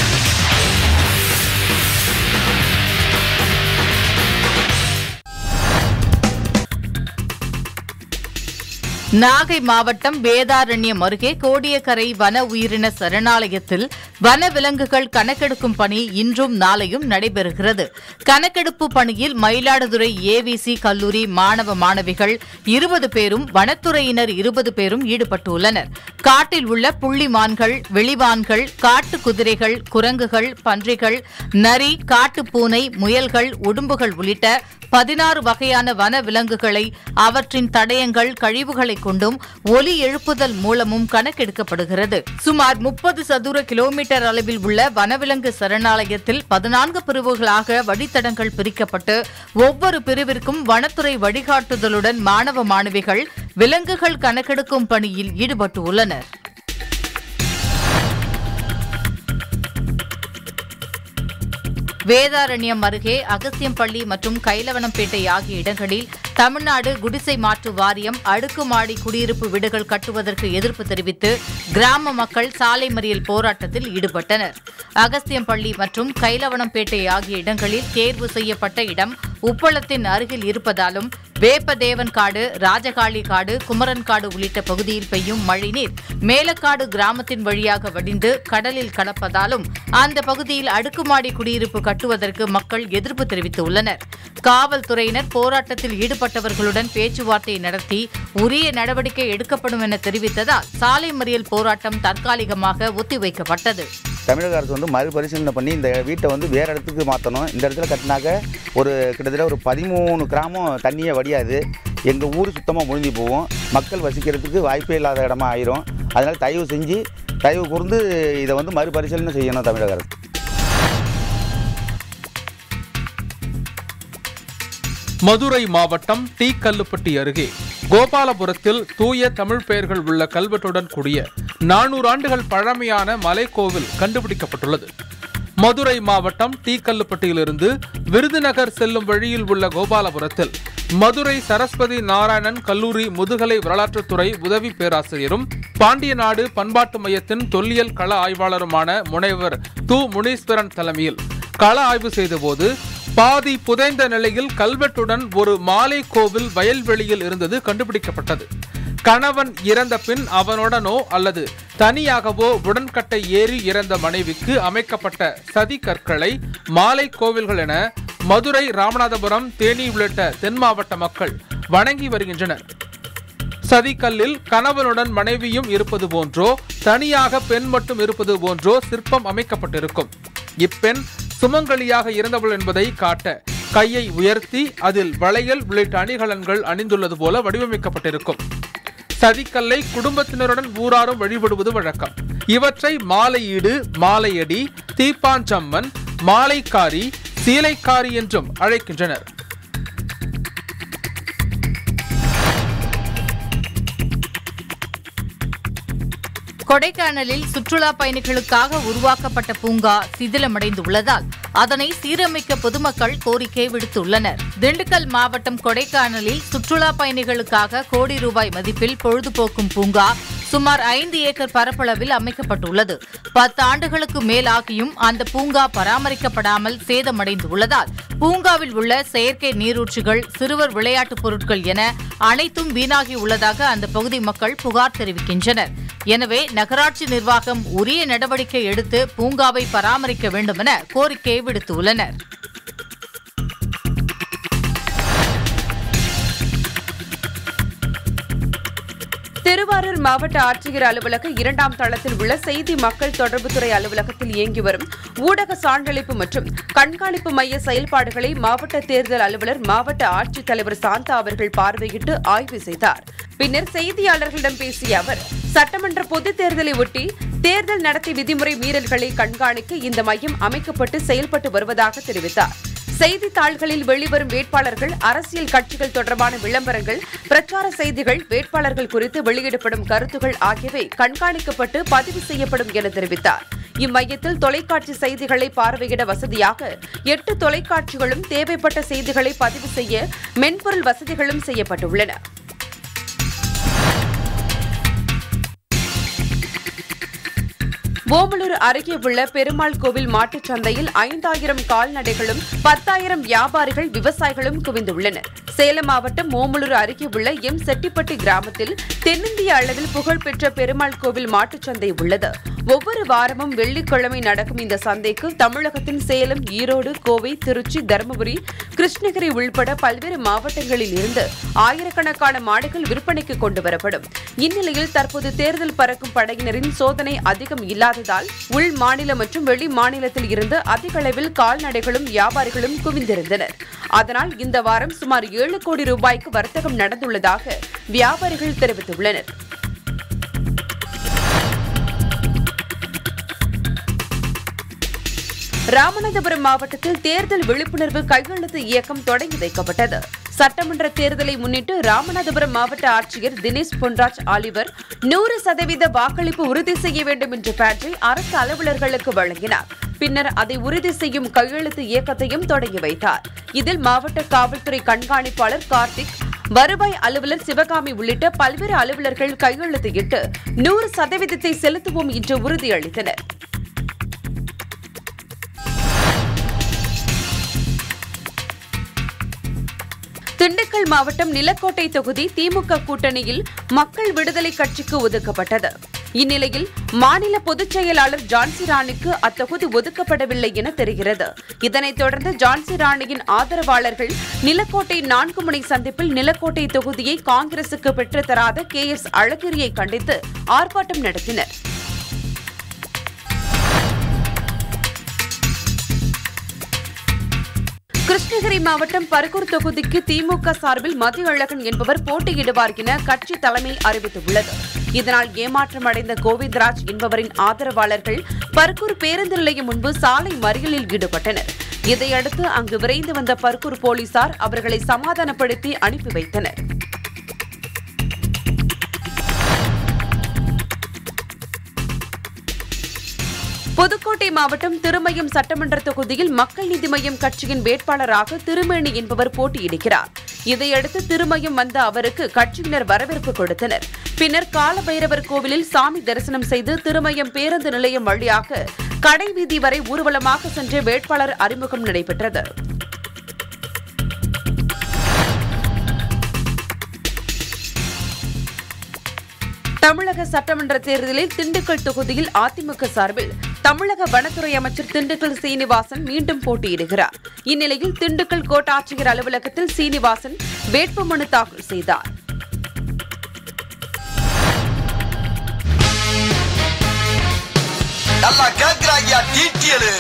நாகை மாவட்டம் வேதாரண்யம் அருகே கோடியக்கரை வன உயிரின சரணாலயத்தில் வன விலங்குகள் கணக்கெடுக்கும் பணி இன்றும் நாளையும் நடைபெறுகிறது கணக்கெடுப்பு பணியில் மயிலாடுதுறை ஏவிசி கல்லூரி மாணவ மாணவிகள் இருபது பேரும் வனத்துறையினர் இருபது பேரும் ஈடுபட்டுள்ளனர் காட்டில் உள்ள புள்ளிமான்கள் வெளிவான்கள் காட்டு குதிரைகள் குரங்குகள் பன்றிகள் நரி காட்டுப்பூனை முயல்கள் உடும்புகள் உள்ளிட்ட பதினாறு வகையான வன விலங்குகளை அவற்றின் தடயங்கள் கழிவுகளை கொண்டும் ஒலி எழுப்புதல் மூலமும் கணக்கெடுக்கப்படுகிறது சுமார் முப்பது சதுர கிலோமீட்டர் அளவில் உள்ள வனவிலங்கு சரணாலயத்தில் பதினான்கு பிரிவுகளாக வழித்தடங்கள் பிரிக்கப்பட்டு ஒவ்வொரு பிரிவிற்கும் வனத்துறை வழிகாட்டுதலுடன் மாணவ மாணவிகள் விலங்குகள் கணக்கெடுக்கும் பணியில் ஈடுபட்டுள்ளனர் வேதாரண்யம் அருகே அகசியம்பள்ளி மற்றும் கைலவனம்பேட்டை ஆகிய இடங்களில் தமிழ்நாடு குடிசை மாற்று வாரியம் அடுக்குமாடி குடியிருப்பு வீடுகள் கட்டுவதற்கு எதிர்ப்பு தெரிவித்து கிராம மக்கள் சாலை மறியல் போராட்டத்தில் ஈடுபட்டனர் அகஸ்தியம்பள்ளி மற்றும் கைலவனம்பேட்டை ஆகிய இடங்களில் தேர்வு செய்யப்பட்ட இடம் உப்பளத்தின் அருகில் இருப்பதாலும் வேப்பதேவன் காடு ராஜகாளி காடு குமரன் காடு உள்ளிட்ட பகுதியில் பெய்யும் மழைநீர் மேலக்காடு கிராமத்தின் வழியாக வடிந்து கடலில் கலப்பதாலும் அந்த பகுதியில் அடுக்குமாடி குடியிருப்பு கட்டுவதற்கு மக்கள் எதிர்ப்பு தெரிவித்துள்ளனர் காவல்துறையினர் போராட்டத்தில் ஈடுபட்டவர்களுடன் பேச்சுவார்த்தை நடத்தி உரிய நடவடிக்கை எடுக்கப்படும் என தெரிவித்ததால் சாலை மறியல் போராட்டம் தற்காலிகமாக ஒத்திவைக்கப்பட்டது தமிழக அரசு வந்து மறுபரிசீலனை பண்ணி இந்த வீட்டை வந்து வேறு இடத்துக்கு மாற்றணும் இந்த இடத்துல கட்டினாக்க ஒரு கிட்டத்தட்ட ஒரு பதிமூணு கிராமம் தண்ணியே வடியாது எங்கள் ஊர் சுத்தமாக முடிஞ்சு போகும் மக்கள் வசிக்கிறதுக்கு வாய்ப்பே இல்லாத இடமா ஆயிரும் அதனால் தயவு செஞ்சு தயவு கூர்ந்து இதை வந்து மறுபரிசீலனை செய்யணும் தமிழக அரசு மதுரை மாவட்டம் டி கல்லுப்பட்டி அருகே கோபாலபுரத்தில் தூய தமிழ் பெயர்கள் உள்ள கல்வெட்டுடன் கூடிய நானூறு ஆண்டுகள் பழமையான மலைக்கோவில் கண்டுபிடிக்கப்பட்டுள்ளது மதுரை மாவட்டம் டி கல்லுப்பட்டியிலிருந்து விருதுநகர் செல்லும் வழியில் உள்ள கோபாலபுரத்தில் மதுரை சரஸ்வதி நாராயணன் கல்லூரி முதுகலை வரலாற்றுத்துறை உதவி பேராசிரியரும் பாண்டியநாடு பண்பாட்டு மையத்தின் தொல்லியல் கள ஆய்வாளருமான முனைவர் து முனீஸ்வரன் தலைமையில் கள ஆய்வு செய்தபோது பாதி புதைந்த நிலையில் கல்வெட்டுடன் ஒரு மாலை கோவில் வயல்வெளியில் இருந்தது கண்டுபிடிக்கப்பட்டது கணவன் இறந்த பின் அவனுடனோ அல்லது தனியாகவோ உடன்கட்டை ஏறி இறந்த மனைவிக்கு அமைக்கப்பட்ட சதி கற்களை மாலை கோவில்கள் என மதுரை ராமநாதபுரம் தேனி உள்ளிட்ட தென் மாவட்ட மக்கள் வணங்கி வருகின்றனர் சதிக்கல்லில் கணவனுடன் மனைவியும் இருப்பது போன்றோ தனியாக பெண் மட்டும் இருப்பது போன்றோ சிற்பம் அமைக்கப்பட்டிருக்கும் இப்பெண் சுமங்கலியாக இருந்தவள் என்பதை காட்ட கையை உயர்த்தி அதில் வளையல் உள்ளிட்ட அணிகலன்கள் அணிந்துள்ளது போல வடிவமைக்கப்பட்டிருக்கும் சதிக்கல்லை குடும்பத்தினருடன் ஊராரும் வழிபடுவது வழக்கம் இவற்றை மாலையீடு மாலையடி தீப்பாஞ்சம்மன் மாலைக்காரி சீலைக்காரி என்றும் அழைக்கின்றனர் கொடைக்கானலில் சுற்றுலா பயணிகளுக்காக உருவாக்கப்பட்ட பூங்கா சிதிலமடைந்துள்ளதால் அதனை சீரமைக்க பொதுமக்கள் கோரிக்கை விடுத்துள்ளனர் திண்டுக்கல் மாவட்டம் கொடைக்கானலில் சுற்றுலா பயணிகளுக்காக கோடி ரூபாய் மதிப்பில் பொழுதுபோக்கும் பூங்கா சுமார் ஐந்து ஏக்கர் பரப்பளவில் அமைக்கப்பட்டுள்ளது பத்து ஆண்டுகளுக்கு மேலாகியும் அந்த பூங்கா பராமரிக்கப்படாமல் சேதமடைந்துள்ளதால் பூங்காவில் உள்ள செயற்கை நீரூற்றுகள் சிறுவர் விளையாட்டுப் பொருட்கள் என அனைத்தும் வீணாகி உள்ளதாக அந்த பகுதி மக்கள் புகார் தெரிவிக்கின்றனர் எனவே நகராட்சி நிர்வாகம் உரிய நடவடிக்கை எடுத்து பூங்காவை பராமரிக்க வேண்டும் என கோரிக்கை விடுத்துள்ளனர் திருவாரூர் மாவட்ட ஆட்சியர் அலுவலக இரண்டாம் தளத்தில் உள்ள செய்தி மக்கள் தொடர்புத்துறை அலுவலகத்தில் இயங்கி வரும் ஊடக சான்றளிப்பு மற்றும் கண்காணிப்பு மைய செயல்பாடுகளை மாவட்ட தேர்தல் அலுவலர் மாவட்ட ஆட்சித்தலைவர் சாந்தா அவர்கள் பார்வையிட்டு ஆய்வு செய்தார் பின்னர் செய்தியாளர்களிடம் பேசிய அவர் சட்டமன்ற பொதுத் தேர்தலை ஒட்டி தேர்தல் நடத்தை விதிமுறை மீறல்களை கண்காணிக்க இந்த மையம் அமைக்கப்பட்டு செயல்பட்டு வருவதாக தெரிவித்தார் செய்தித்தாள்களில் வெளிவரும் வேட்பாளர்கள் அரசியல் கட்சிகள் தொடர்பான விளம்பரங்கள் பிரச்சார செய்திகள் வேட்பாளர்கள் குறித்து வெளியிடப்படும் கருத்துகள் ஆகியவை கண்காணிக்கப்பட்டு பதிவு செய்யப்படும் என தெரிவித்தார் இம்மையத்தில் தொலைக்காட்சி செய்திகளை பார்வையிட வசதியாக எட்டு தொலைக்காட்சிகளும் தேவைப்பட்ட செய்திகளை பதிவு செய்ய மென்பொருள் வசதிகளும் செய்யப்பட்டுள்ளன ஓமலூர் அருகே உள்ள பெருமாள் கோவில் மாட்டுச் சந்தையில் ஐந்தாயிரம் கால்நடைகளும் பத்தாயிரம் வியாபாரிகள் விவசாயிகளும் குவிந்துள்ளனர் சேலம் மாவட்டம் ஓமலூர் அருகே உள்ள எம் செட்டிப்பட்டி கிராமத்தில் தென்னிந்திய அளவில் புகழ்பெற்ற பெருமாள் கோவில் மாட்டுச் சந்தை உள்ளது ஒவ்வொரு வாரமும் வெள்ளிக்கிழமை நடக்கும் இந்த சந்தைக்கு தமிழகத்தின் சேலம் ஈரோடு கோவை திருச்சி தருமபுரி கிருஷ்ணகிரி உள்பட பல்வேறு மாவட்டங்களில் இருந்து ஆயிரக்கணக்கான மாடுகள் விற்பனைக்கு கொண்டு வரப்படும் இந்நிலையில் தற்போது தேர்தல் பறக்கும் படையினரின் சோதனை அதிகம் இல்லாததால் உள் மாநில மற்றும் வெளி மாநிலத்தில் இருந்து அதிக அளவில் கால்நடைகளும் வியாபாரிகளும் குவிந்திருந்தனர் அதனால் இந்த வாரம் சுமார் ஏழு கோடி ரூபாய்க்கு வர்த்தகம் நடந்துள்ளதாக வியாபாரிகள் தெரிவித்துள்ளனர் ராமநாதபுரம் மாவட்டத்தில் தேர்தல் விழிப்புணர்வு கையெழுத்து இயக்கம் தொடங்கி வைக்கப்பட்டது சட்டமன்ற தேர்தலை முன்னிட்டு ராமநாதபுரம் மாவட்ட ஆட்சியர் தினேஷ் பொன்ராஜ் ஆலிவர் நூறு சதவீத வாக்களிப்பு உறுதி செய்ய வேண்டும் என்ற பேட்சை அரசு அலுவலர்களுக்கு வழங்கினார் பின்னர் அதை உறுதி செய்யும் கையெழுத்து இயக்கத்தையும் தொடங்கி வைத்தார் இதில் மாவட்ட காவல்துறை கண்காணிப்பாளர் கார்த்திக் வருவாய் அலுவலர் சிவகாமி உள்ளிட்ட பல்வேறு அலுவலர்கள் கையெழுத்திட்டு நூறு சதவீதத்தை செலுத்துவோம் என்று உறுதியளித்தனர் திண்டுக்கல் மாவட்டம் நிலக்கோட்டை தொகுதி திமுக கூட்டணியில் மக்கள் விடுதலை கட்சிக்கு ஒதுக்கப்பட்டது இந்நிலையில் மாநில பொதுச் செயலாளர் ஜான்சி ராணிக்கு அத்தொகுதி ஒதுக்கப்படவில்லை என தெரிகிறது இதனைத் தொடர்ந்து ஜான்சி ராணியின் ஆதரவாளர்கள் நிலக்கோட்டை நான்கு முனை சந்திப்பில் நிலக்கோட்டை தொகுதியை காங்கிரசுக்கு பெற்றுத்தராத கே எஸ் அழகிரியை கண்டித்து ஆர்ப்பாட்டம் நடத்தினர் கிருஷ்ணகிரி மாவட்டம் பர்கூர் தொகுதிக்கு திமுக சார்பில் மதியழகன் என்பவர் போட்டியிடுவார் என கட்சி தலைமை அறிவித்துள்ளது இதனால் ஏமாற்றம் அடைந்த கோவிந்தராஜ் என்பவரின் ஆதரவாளர்கள் பர்கூர் பேருந்து நிலையம் முன்பு சாலை மறியலில் ஈடுபட்டனர் இதையடுத்து அங்கு விரைந்து வந்த பர்கூர் போலீசார் அவர்களை சமாதானப்படுத்தி அனுப்பி வைத்தனர் புதுக்கோட்டை மாவட்டம் திருமயம் சட்டமன்ற தொகுதியில் மக்கள் நீதி மய்யம் கட்சியின் வேட்பாளராக திருமேனி என்பவர் போட்டியிடுகிறார் இதையடுத்து திருமயம் வந்த அவருக்கு கட்சியினர் வரவேற்பு கொடுத்தனர் பின்னர் காலபைரவர் கோவிலில் சாமி தரிசனம் செய்து திருமயம் பேருந்து நிலையம் வழியாக கடைவீதி வரை ஊர்வலமாக சென்று வேட்பாளர் அறிமுகம் நடைபெற்றது தமிழக சட்டமன்ற தேர்தலில் திண்டுக்கல் தொகுதியில் அதிமுக சார்பில் தமிழக வனத்துறை அமைச்சர் திண்டுக்கல் சீனிவாசன் மீண்டும் போட்டியிடுகிறார் இந்நிலையில் திண்டுக்கல் கோட்டாட்சியர் அலுவலகத்தில் சீனிவாசன் வேட்புமனு தாக்கல் செய்தார் நல்லா கேக்குறாங்க டீட்டியலு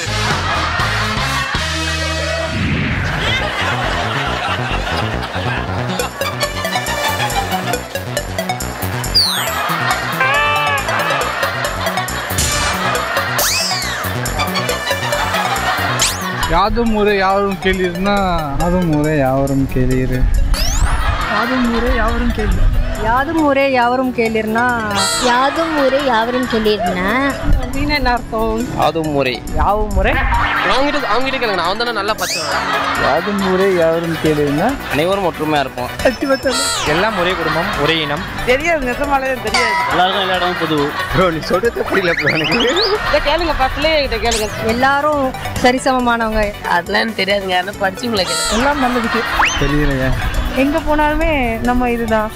யாதும் ஊரே யாவரும் கேளீர்னா அதுவும் ஊரே யாவரும் கேளீர் யாதும் ஊரே யாவரும் கேள்வி யாதும் ஊரே யாவரும் கேளிர்னா யாதும் ஊரே யாவரும் கேளிர்னா அப்படின்னு என்ன அர்த்தம் யாதும் முறை யாவும் முறை அவங்ககிட்ட அவங்ககிட்ட கேளுங்க நான் வந்து நல்லா பச்சை யாதும் ஊரே யாவரும் கேளீர்னா அனைவரும் ஒற்றுமையா இருப்போம் எல்லாம் ஒரே குடும்பம் ஒரே இனம் தெரியாது நெசமாலே தெரியாது எல்லாருக்கும் எல்லா இடமும் பொது ப்ரோ நீ சொல்றது புரியல ப்ரோ எனக்கு இதை கேளுங்க பக்கத்துலேயே கிட்ட கேளுங்க எல்லாரும் சரிசமமானவங்க அதெல்லாம் தெரியாதுங்க யாரும் படிச்சுங்களே எல்லாம் நல்லதுக்கு தெரியலையே எங்க போனாலுமே நம்ம இதுதான்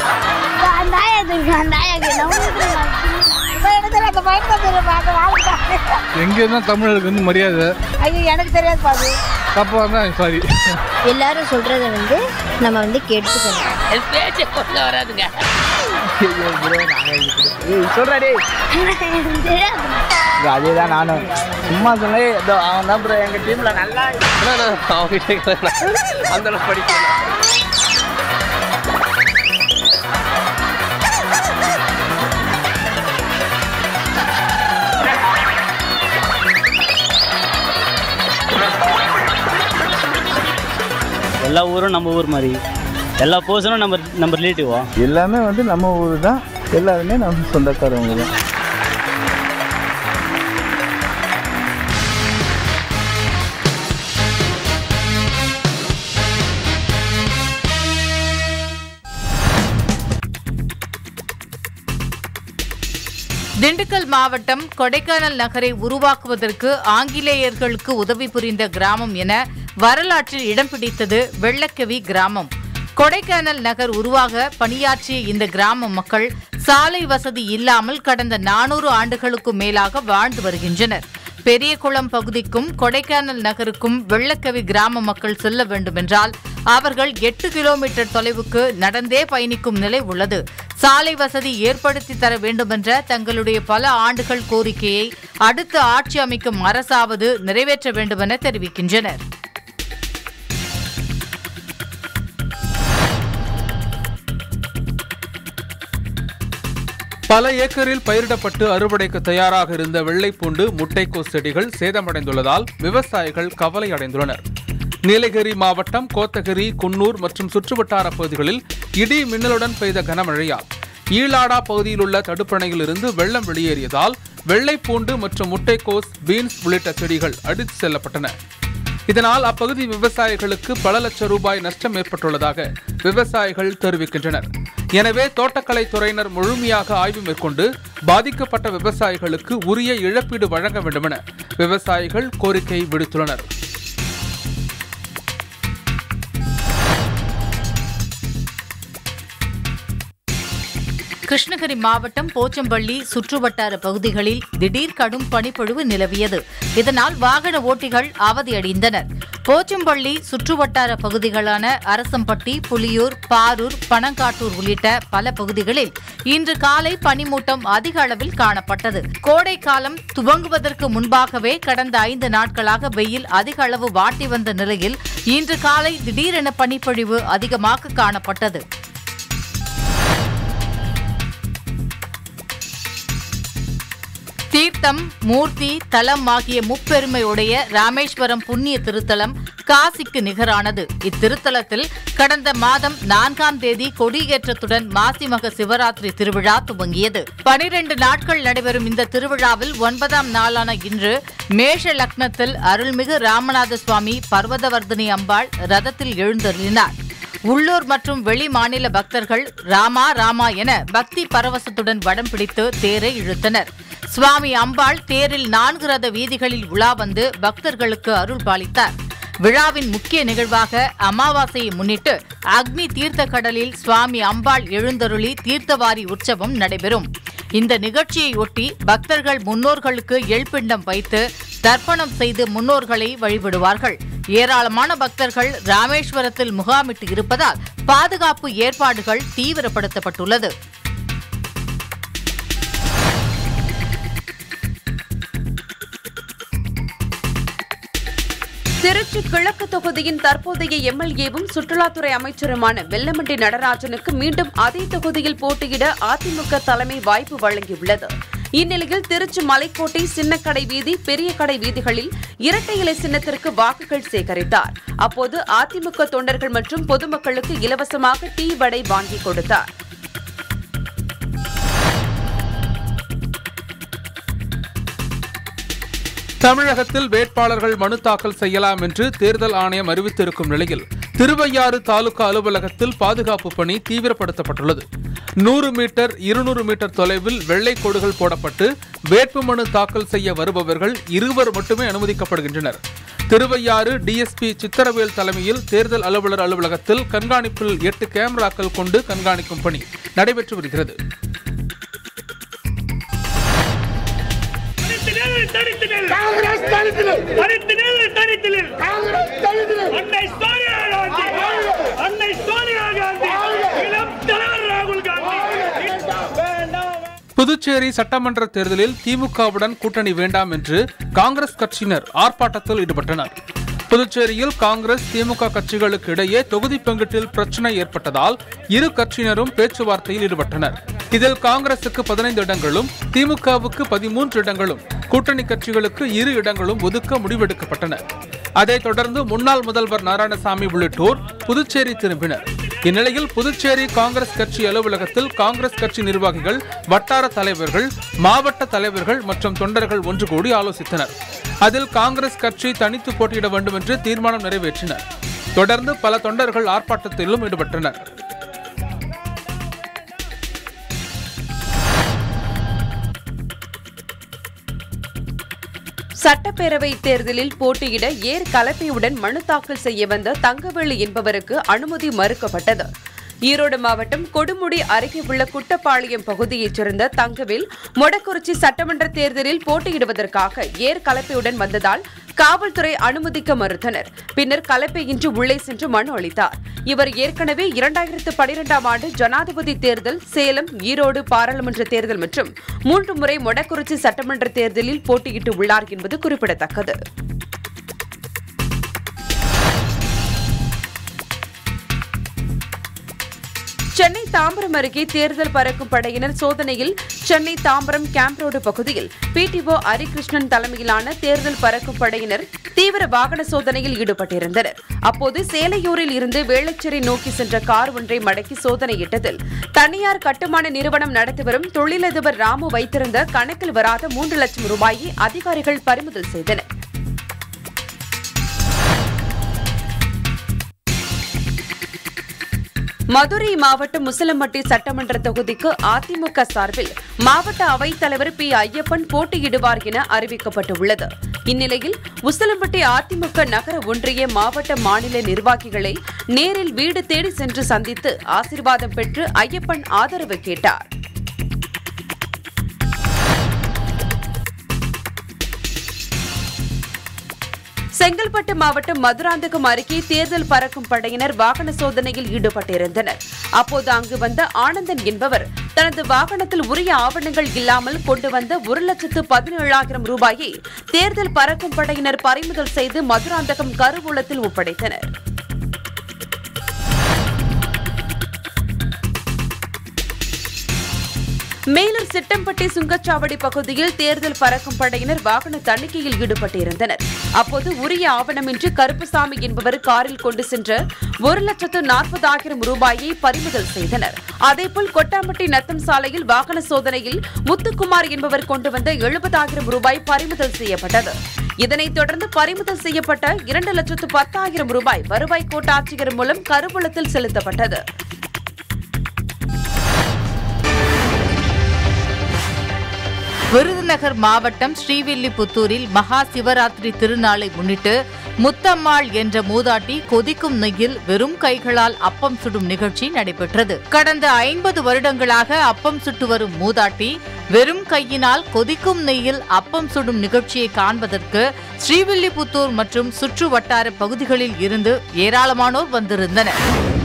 எங்க இருந்தா தமிழர்களுக்கு வந்து மரியாதை ஐயோ எனக்கு தெரியாது பாது தப்பா இருந்தா சாரி எல்லாரும் சொல்றத வந்து நம்ம வந்து கேட்டுக்கணும் பேச்சை கொண்டு வராதுங்க சொல்றாடே அதே தான் நானும் சும்மா சொன்னே அவன் தான் ப்ரோ எங்க டீம்ல நல்லா அவங்ககிட்ட கேளுங்க. அந்த அளவுக்கு படிக்கல எல்லா ஊரும் நம்ம ஊர் மாதிரி எல்லா பர்சனும் நம்ம நம்ம ரிலேட்டிவா எல்லாமே வந்து நம்ம ஊர் தான் எல்லாருமே நம்ம சொந்தக்காரவங்க தான் திண்டுக்கல் மாவட்டம் கொடைக்கானல் நகரை உருவாக்குவதற்கு ஆங்கிலேயர்களுக்கு உதவி புரிந்த கிராமம் என வரலாற்றில் இடம் பிடித்தது வெள்ளக்கவி கிராமம் கொடைக்கானல் நகர் உருவாக பணியாற்றிய இந்த கிராம மக்கள் சாலை வசதி இல்லாமல் கடந்த நானூறு ஆண்டுகளுக்கும் மேலாக வாழ்ந்து வருகின்றனர் பெரியகுளம் பகுதிக்கும் கொடைக்கானல் நகருக்கும் வெள்ளக்கவி கிராம மக்கள் செல்ல வேண்டுமென்றால் அவர்கள் எட்டு கிலோமீட்டர் தொலைவுக்கு நடந்தே பயணிக்கும் நிலை உள்ளது சாலை வசதி ஏற்படுத்தி தர வேண்டுமென்ற தங்களுடைய பல ஆண்டுகள் கோரிக்கையை அடுத்த ஆட்சி அமைக்கும் அரசாவது நிறைவேற்ற வேண்டுமென தெரிவிக்கின்றனர் பல ஏக்கரில் பயிரிடப்பட்டு அறுவடைக்கு தயாராக இருந்த வெள்ளைப்பூண்டு முட்டைக்கோஸ் செடிகள் சேதமடைந்துள்ளதால் விவசாயிகள் கவலை அடைந்துள்ளனர் நீலகிரி மாவட்டம் கோத்தகிரி குன்னூர் மற்றும் சுற்றுவட்டார பகுதிகளில் இடி மின்னலுடன் பெய்த கனமழையால் ஈளாடா பகுதியில் உள்ள தடுப்பணையிலிருந்து வெள்ளம் வெளியேறியதால் வெள்ளைப்பூண்டு மற்றும் முட்டைக்கோஸ் பீன்ஸ் உள்ளிட்ட செடிகள் அடித்து செல்லப்பட்டன இதனால் அப்பகுதி விவசாயிகளுக்கு பல லட்சம் ரூபாய் நஷ்டம் ஏற்பட்டுள்ளதாக விவசாயிகள் தெரிவிக்கின்றனர் எனவே தோட்டக்கலை துறையினர் முழுமையாக ஆய்வு மேற்கொண்டு பாதிக்கப்பட்ட விவசாயிகளுக்கு உரிய இழப்பீடு வழங்க வேண்டுமென விவசாயிகள் கோரிக்கை விடுத்துள்ளனர் கிருஷ்ணகிரி மாவட்டம் போச்சம்பள்ளி சுற்றுவட்டார பகுதிகளில் திடீர் கடும் பனிப்பொழிவு நிலவியது இதனால் வாகன ஓட்டிகள் அவதியடைந்தனர் போச்சம்பள்ளி சுற்றுவட்டார பகுதிகளான அரசம்பட்டி புலியூர் பாரூர் பனங்காட்டூர் உள்ளிட்ட பல பகுதிகளில் இன்று காலை பனிமூட்டம் அதிக அளவில் காணப்பட்டது கோடை காலம் துவங்குவதற்கு முன்பாகவே கடந்த ஐந்து நாட்களாக வெயில் அதிக அளவு வாட்டி வந்த நிலையில் இன்று காலை திடீரென பனிப்பொழிவு அதிகமாக காணப்பட்டது தீர்த்தம் மூர்த்தி தலம் ஆகிய முப்பெருமையுடைய ராமேஸ்வரம் புண்ணிய திருத்தலம் காசிக்கு நிகரானது இத்திருத்தலத்தில் கடந்த மாதம் நான்காம் தேதி கொடியேற்றத்துடன் மாசிமக சிவராத்திரி திருவிழா துவங்கியது பனிரெண்டு நாட்கள் நடைபெறும் இந்த திருவிழாவில் ஒன்பதாம் நாளான இன்று மேஷ லக்னத்தில் அருள்மிகு ராமநாத சுவாமி பர்வதவர்தினி அம்பாள் ரதத்தில் எழுந்தருளினார் உள்ளூர் மற்றும் வெளி மாநில பக்தர்கள் ராமா ராமா என பக்தி பரவசத்துடன் வடம் பிடித்து தேரை இழுத்தனர் சுவாமி அம்பாள் தேரில் நான்கு ரத வீதிகளில் உலா வந்து பக்தர்களுக்கு அருள் பாலித்தார் விழாவின் முக்கிய நிகழ்வாக அமாவாசையை முன்னிட்டு அக்னி தீர்த்த கடலில் சுவாமி அம்பாள் எழுந்தருளி தீர்த்தவாரி உற்சவம் நடைபெறும் இந்த நிகழ்ச்சியை ஒட்டி பக்தர்கள் முன்னோர்களுக்கு எள்பிண்டம் வைத்து தர்ப்பணம் செய்து முன்னோர்களை வழிபடுவார்கள் ஏராளமான பக்தர்கள் ராமேஸ்வரத்தில் முகாமிட்டு இருப்பதால் பாதுகாப்பு ஏற்பாடுகள் தீவிரப்படுத்தப்பட்டுள்ளது திருச்சி கிழக்கு தொகுதியின் தற்போதைய எம்எல்ஏவும் சுற்றுலாத்துறை அமைச்சருமான வெல்லமண்டி நடராஜனுக்கு மீண்டும் அதே தொகுதியில் போட்டியிட அதிமுக தலைமை வாய்ப்பு வழங்கியுள்ளது இந்நிலையில் திருச்சி மலைக்கோட்டை சின்னக்கடை வீதி பெரிய கடை வீதிகளில் இரட்டை இலை சின்னத்திற்கு வாக்குகள் சேகரித்தார் அப்போது அதிமுக தொண்டர்கள் மற்றும் பொதுமக்களுக்கு இலவசமாக டீ வடை வாங்கி கொடுத்தார் தமிழகத்தில் வேட்பாளர்கள் மனு தாக்கல் செய்யலாம் என்று தேர்தல் ஆணையம் அறிவித்திருக்கும் நிலையில் திருவையாறு தாலுகா அலுவலகத்தில் பாதுகாப்பு பணி தீவிரப்படுத்தப்பட்டுள்ளது நூறு மீட்டர் இருநூறு மீட்டர் தொலைவில் வெள்ளை கோடுகள் போடப்பட்டு வேட்புமனு தாக்கல் செய்ய வருபவர்கள் இருவர் மட்டுமே அனுமதிக்கப்படுகின்றனர் திருவையாறு டிஎஸ்பி சித்தரவேல் தலைமையில் தேர்தல் அலுவலர் அலுவலகத்தில் கண்காணிப்பில் எட்டு கேமராக்கள் கொண்டு கண்காணிக்கும் பணி நடைபெற்று வருகிறது காங்கிரஸ் தனித்தினில் தனித்தினில் தனித்தினில் காங்கிரஸ் தனித்தினில் அன்னை சோனியா காந்தி அன்னை சோனியா காந்தி இளம் தலைவர் ராகுல் காந்தி புதுச்சேரி சட்டமன்ற தேர்தலில் திமுகவுடன் கூட்டணி வேண்டாம் என்று காங்கிரஸ் கட்சியினர் ஆர்ப்பாட்டத்தில் ஈடுபட்டனர் புதுச்சேரியில் காங்கிரஸ் திமுக கட்சிகளுக்கு இடையே தொகுதி பங்கீட்டில் பிரச்சனை ஏற்பட்டதால் இரு கட்சியினரும் பேச்சுவார்த்தையில் ஈடுபட்டனர் இதில் காங்கிரசுக்கு பதினைந்து இடங்களும் திமுகவுக்கு பதிமூன்று இடங்களும் கூட்டணி கட்சிகளுக்கு இரு இடங்களும் ஒதுக்க முடிவெடுக்கப்பட்டன அதைத் தொடர்ந்து முன்னாள் முதல்வர் நாராயணசாமி உள்ளிட்டோர் புதுச்சேரி திரும்பினர் இந்நிலையில் புதுச்சேரி காங்கிரஸ் கட்சி அலுவலகத்தில் காங்கிரஸ் கட்சி நிர்வாகிகள் வட்டார தலைவர்கள் மாவட்ட தலைவர்கள் மற்றும் தொண்டர்கள் ஒன்று கூடி ஆலோசித்தனர் அதில் காங்கிரஸ் கட்சி தனித்து போட்டியிட வேண்டும் என்று தீர்மானம் நிறைவேற்றினர் தொடர்ந்து பல தொண்டர்கள் ஆர்ப்பாட்டத்திலும் ஈடுபட்டனர் சட்டப்பேரவை தேர்தலில் போட்டியிட ஏர் கலப்பையுடன் மனு தாக்கல் செய்ய வந்த தங்கவேலு என்பவருக்கு அனுமதி மறுக்கப்பட்டது ஈரோடு மாவட்டம் கொடுமுடி அருகே உள்ள குட்டப்பாளையம் பகுதியைச் சேர்ந்த தங்கவேல் மொடக்குறிச்சி சட்டமன்ற தேர்தலில் போட்டியிடுவதற்காக ஏர் கலப்பையுடன் வந்ததால் காவல்துறை அனுமதிக்க மறுத்தனர் பின்னர் கலப்பையின்றி உள்ளே சென்று மனு அளித்தார் இவர் ஏற்கனவே இரண்டாயிரத்து பனிரெண்டாம் ஆண்டு ஜனாதிபதி தேர்தல் சேலம் ஈரோடு பாராளுமன்ற தேர்தல் மற்றும் மூன்று முறை மொடக்குறிச்சி சட்டமன்ற தேர்தலில் போட்டியிட்டு உள்ளார் என்பது குறிப்பிடத்தக்கது சென்னை தாம்பரம் அருகே தேர்தல் பறக்கும் படையினர் சோதனையில் சென்னை தாம்பரம் கேம்ப் ரோடு பகுதியில் பிடிஓ ஹரிகிருஷ்ணன் தலைமையிலான தேர்தல் பறக்கும் படையினர் தீவிர வாகன சோதனையில் ஈடுபட்டிருந்தனர் அப்போது சேலையூரில் இருந்து வேளச்சேரி நோக்கி சென்ற கார் ஒன்றை மடக்கி சோதனையிட்டதில் தனியார் கட்டுமான நிறுவனம் நடத்தி வரும் தொழிலதிபர் ராமு வைத்திருந்த கணக்கில் வராத மூன்று லட்சம் ரூபாயை அதிகாரிகள் பறிமுதல் செய்தனர் மதுரை மாவட்டம் முசலம்பட்டி சட்டமன்ற தொகுதிக்கு அதிமுக சார்பில் மாவட்ட அவைத்தலைவர் பி ஐயப்பன் போட்டியிடுவார் என அறிவிக்கப்பட்டுள்ளது இந்நிலையில் உசிலம்பட்டி அதிமுக நகர ஒன்றிய மாவட்ட மாநில நிர்வாகிகளை நேரில் வீடு தேடி சென்று சந்தித்து ஆசீர்வாதம் பெற்று ஐயப்பன் ஆதரவு கேட்டார் செங்கல்பட்டு மாவட்டம் மதுராந்தகம் அருகே தேர்தல் பறக்கும் படையினர் வாகன சோதனையில் ஈடுபட்டிருந்தனர் அப்போது அங்கு வந்த ஆனந்தன் என்பவர் தனது வாகனத்தில் உரிய ஆவணங்கள் இல்லாமல் கொண்டு வந்த ஒரு லட்சத்து பதினேழாயிரம் ரூபாயை தேர்தல் பறக்கும் படையினர் பறிமுதல் செய்து மதுராந்தகம் கருவூலத்தில் ஒப்படைத்தனர் மேலூர் சிட்டம்பட்டி சுங்கச்சாவடி பகுதியில் தேர்தல் பறக்கும் படையினர் வாகன தணிக்கையில் ஈடுபட்டிருந்தனர் அப்போது உரிய ஆவணமின்றி கருப்புசாமி என்பவர் காரில் கொண்டு சென்ற ஒரு லட்சத்து நாற்பதாயிரம் ரூபாயை பறிமுதல் செய்தனர் அதேபோல் கொட்டாம்பட்டி நத்தம் சாலையில் வாகன சோதனையில் முத்துக்குமார் என்பவர் கொண்டு வந்த எழுபதாயிரம் ரூபாய் பறிமுதல் செய்யப்பட்டது இதனைத் தொடர்ந்து பறிமுதல் செய்யப்பட்ட இரண்டு லட்சத்து பத்தாயிரம் ரூபாய் வருவாய் கோட்டாட்சியர் மூலம் கருவூலத்தில் செலுத்தப்பட்டது விருதுநகர் மாவட்டம் ஸ்ரீவில்லிபுத்தூரில் மகா சிவராத்திரி திருநாளை முன்னிட்டு முத்தம்மாள் என்ற மூதாட்டி கொதிக்கும் நெய்யில் வெறும் கைகளால் அப்பம் சுடும் நிகழ்ச்சி நடைபெற்றது கடந்த ஐம்பது வருடங்களாக அப்பம் சுட்டு வரும் மூதாட்டி வெறும் கையினால் கொதிக்கும் நெய்யில் அப்பம் சுடும் நிகழ்ச்சியை காண்பதற்கு ஸ்ரீவில்லிபுத்தூர் மற்றும் சுற்று வட்டார பகுதிகளில் இருந்து ஏராளமானோர் வந்திருந்தனர்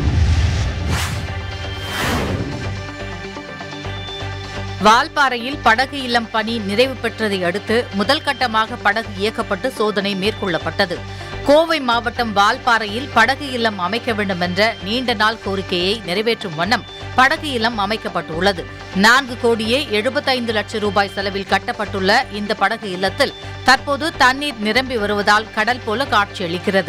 வால்பாறையில் படகு இல்லம் பணி நிறைவு பெற்றதை அடுத்து முதல் கட்டமாக படகு இயக்கப்பட்டு சோதனை மேற்கொள்ளப்பட்டது கோவை மாவட்டம் வால்பாறையில் படகு இல்லம் அமைக்க வேண்டும் என்ற நீண்ட நாள் கோரிக்கையை நிறைவேற்றும் வண்ணம் படகு இல்லம் அமைக்கப்பட்டுள்ளது நான்கு கோடியே எழுபத்தைந்து லட்சம் ரூபாய் செலவில் கட்டப்பட்டுள்ள இந்த படகு இல்லத்தில் தற்போது தண்ணீர் நிரம்பி வருவதால் கடல் போல காட்சியளிக்கிறது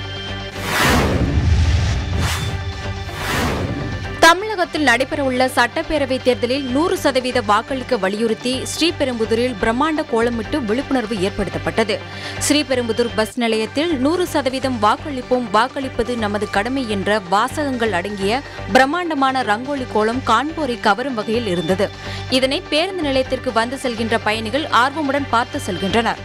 தமிழகத்தில் நடைபெறவுள்ள சட்டப்பேரவை தேர்தலில் நூறு சதவீத வாக்களிக்க வலியுறுத்தி ஸ்ரீபெரும்புதூரில் பிரம்மாண்ட கோலமிட்டு விழிப்புணர்வு ஏற்படுத்தப்பட்டது ஸ்ரீபெரும்புதூர் பஸ் நிலையத்தில் நூறு சதவீதம் வாக்களிப்போம் வாக்களிப்பது நமது கடமை என்ற வாசகங்கள் அடங்கிய பிரம்மாண்டமான ரங்கோலி கோலம் காண்போரை கவரும் வகையில் இருந்தது இதனை பேருந்து நிலையத்திற்கு வந்து செல்கின்ற பயணிகள் ஆர்வமுடன் பார்த்து செல்கின்றனர்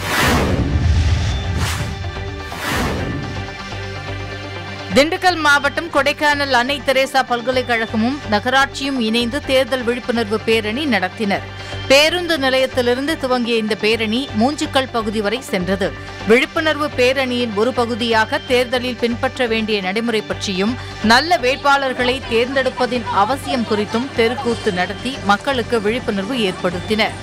திண்டுக்கல் மாவட்டம் கொடைக்கானல் அன்னை தெரேசா பல்கலைக்கழகமும் நகராட்சியும் இணைந்து தேர்தல் விழிப்புணர்வு பேரணி நடத்தினர் பேருந்து நிலையத்திலிருந்து துவங்கிய இந்த பேரணி மூஞ்சிக்கல் பகுதி வரை சென்றது விழிப்புணர்வு பேரணியின் ஒரு பகுதியாக தேர்தலில் பின்பற்ற வேண்டிய நடைமுறை பற்றியும் நல்ல வேட்பாளர்களை தேர்ந்தெடுப்பதின் அவசியம் குறித்தும் தெருக்கூத்து நடத்தி மக்களுக்கு விழிப்புணர்வு ஏற்படுத்தினர்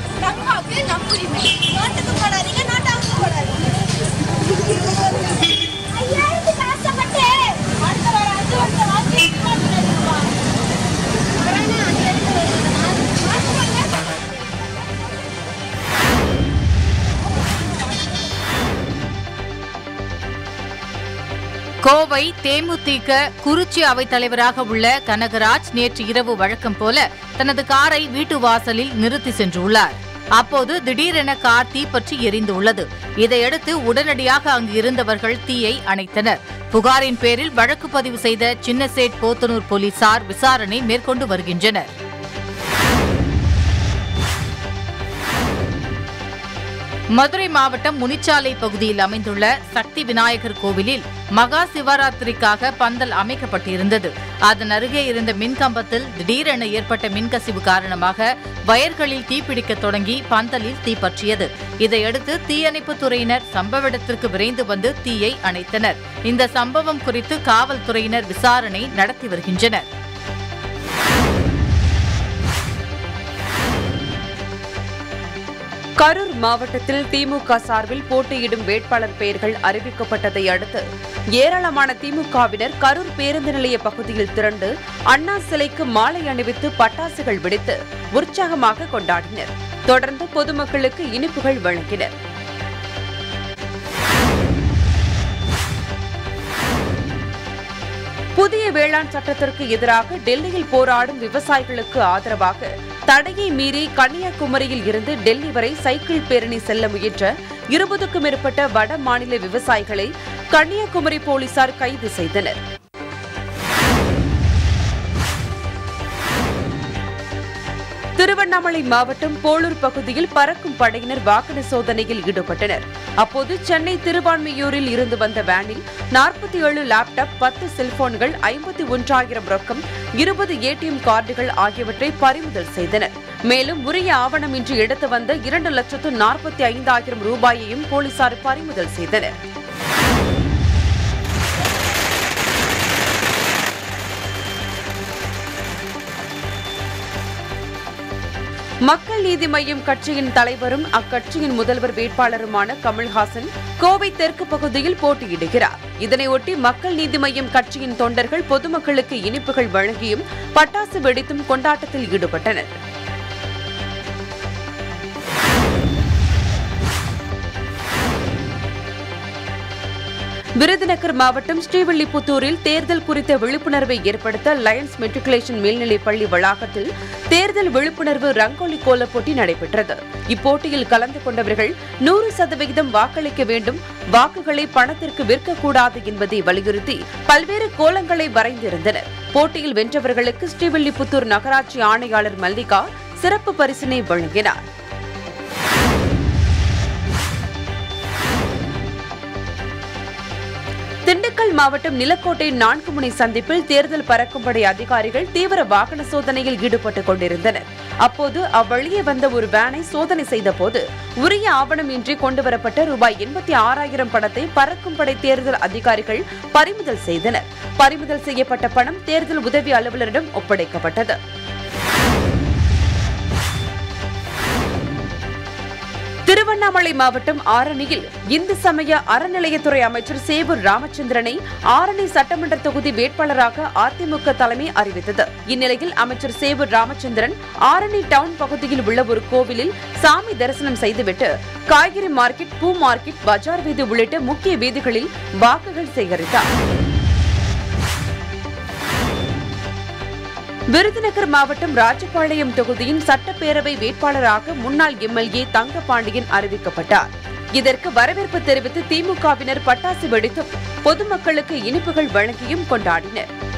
கோவை தேமுதிக குறிச்சி அவைத் தலைவராக உள்ள கனகராஜ் நேற்று இரவு வழக்கம் போல தனது காரை வீட்டு வாசலில் நிறுத்தி சென்றுள்ளார் அப்போது திடீரென கார் தீப்பற்றி எரிந்துள்ளது இதையடுத்து உடனடியாக அங்கு இருந்தவர்கள் தீயை அணைத்தனர் புகாரின் பேரில் வழக்கு பதிவு செய்த சின்னசேட் போத்தனூர் போலீசார் விசாரணை மேற்கொண்டு வருகின்றனர் மதுரை மாவட்டம் முனிச்சாலை பகுதியில் அமைந்துள்ள சக்தி விநாயகர் கோவிலில் மகா சிவராத்திரிக்காக பந்தல் அமைக்கப்பட்டிருந்தது அதன் அருகே இருந்த மின்கம்பத்தில் திடீரென ஏற்பட்ட மின்கசிவு காரணமாக வயர்களில் தீப்பிடிக்க தொடங்கி பந்தலில் தீப்பற்றியது இதையடுத்து தீயணைப்புத் துறையினர் சம்பவ இடத்திற்கு விரைந்து வந்து தீயை அணைத்தனர் இந்த சம்பவம் குறித்து காவல்துறையினர் விசாரணை நடத்தி வருகின்றனர் கரூர் மாவட்டத்தில் திமுக சார்பில் போட்டியிடும் வேட்பாளர் பெயர்கள் அறிவிக்கப்பட்டதை அடுத்து ஏராளமான திமுகவினர் கரூர் பேருந்து நிலைய பகுதியில் திரண்டு அண்ணா சிலைக்கு மாலை அணிவித்து பட்டாசுகள் வெடித்து உற்சாகமாக கொண்டாடினர் தொடர்ந்து பொதுமக்களுக்கு இனிப்புகள் வழங்கினர் புதிய வேளாண் சட்டத்திற்கு எதிராக டெல்லியில் போராடும் விவசாயிகளுக்கு ஆதரவாக தடையை மீறி கன்னியாகுமரியில் இருந்து டெல்லி வரை சைக்கிள் பேரணி செல்ல முயன்ற இருபதுக்கும் மேற்பட்ட வட மாநில விவசாயிகளை கன்னியாகுமரி போலீசார் கைது செய்தனர் திருவண்ணாமலை மாவட்டம் போளூர் பகுதியில் பறக்கும் படையினர் வாகன சோதனையில் ஈடுபட்டனர் அப்போது சென்னை திருவான்மையூரில் இருந்து வந்த வேனில் நாற்பத்தி ஏழு லேப்டாப் பத்து செல்போன்கள் ஐம்பத்தி ஒன்றாயிரம் ரொக்கம் இருபது ஏடிஎம் கார்டுகள் ஆகியவற்றை பறிமுதல் செய்தனர் மேலும் உரிய ஆவணமின்றி எடுத்து வந்த இரண்டு லட்சத்து நாற்பத்தி ஐந்தாயிரம் ரூபாயையும் போலீசார் பறிமுதல் செய்தனர் மக்கள் நீதி மய்யம் கட்சியின் தலைவரும் அக்கட்சியின் முதல்வர் வேட்பாளருமான கமல்ஹாசன் கோவை தெற்கு பகுதியில் போட்டியிடுகிறார் இதனையொட்டி மக்கள் நீதி மய்யம் கட்சியின் தொண்டர்கள் பொதுமக்களுக்கு இனிப்புகள் வழங்கியும் பட்டாசு வெடித்தும் கொண்டாட்டத்தில் ஈடுபட்டனர் விருதுநகர் மாவட்டம் ஸ்ரீவில்லிபுத்தூரில் தேர்தல் குறித்த விழிப்புணர்வை ஏற்படுத்த லயன்ஸ் மெட்ரிகுலேஷன் மேல்நிலைப் பள்ளி வளாகத்தில் தேர்தல் விழிப்புணர்வு ரங்கோலி கோலப் போட்டி நடைபெற்றது இப்போட்டியில் கலந்து கொண்டவர்கள் நூறு சதவிகிதம் வாக்களிக்க வேண்டும் வாக்குகளை பணத்திற்கு விற்கக்கூடாது என்பதை வலியுறுத்தி பல்வேறு கோலங்களை வரைந்திருந்தனர் போட்டியில் வென்றவர்களுக்கு ஸ்ரீவில்லிபுத்தூர் நகராட்சி ஆணையாளர் மல்லிகா சிறப்பு பரிசினை வழங்கினார் திண்டுக்கல் மாவட்டம் நிலக்கோட்டை நான்கு முனை சந்திப்பில் தேர்தல் பறக்கும்படை அதிகாரிகள் தீவிர வாகன சோதனையில் ஈடுபட்டுக் கொண்டிருந்தனர் அப்போது அவ்வழியே வந்த ஒரு வேனை சோதனை செய்தபோது உரிய ஆவணம் இன்றி கொண்டுவரப்பட்ட ரூபாய் எண்பத்தி ஆறாயிரம் பணத்தை பறக்கும்படை தேர்தல் அதிகாரிகள் பறிமுதல் செய்தனர் பறிமுதல் செய்யப்பட்ட பணம் தேர்தல் உதவி அலுவலரிடம் ஒப்படைக்கப்பட்டது திருவண்ணாமலை மாவட்டம் ஆரணியில் இந்து சமய அறநிலையத்துறை அமைச்சர் சேவூர் ராமச்சந்திரனை ஆரணி சட்டமன்ற தொகுதி வேட்பாளராக அதிமுக தலைமை அறிவித்தது இந்நிலையில் அமைச்சர் சேவூர் ராமச்சந்திரன் ஆரணி டவுன் பகுதியில் உள்ள ஒரு கோவிலில் சாமி தரிசனம் செய்துவிட்டு காய்கறி மார்க்கெட் பூ மார்க்கெட் பஜார் வீதி உள்ளிட்ட முக்கிய வீதிகளில் வாக்குகள் சேகரித்தார் விருதுநகர் மாவட்டம் ராஜபாளையம் தொகுதியின் சட்டப்பேரவை வேட்பாளராக முன்னாள் எம்எல்ஏ தங்கபாண்டியன் அறிவிக்கப்பட்டார் இதற்கு வரவேற்பு தெரிவித்து திமுகவினர் பட்டாசு வெடித்தும் பொதுமக்களுக்கு இனிப்புகள் வழங்கியும் கொண்டாடினர்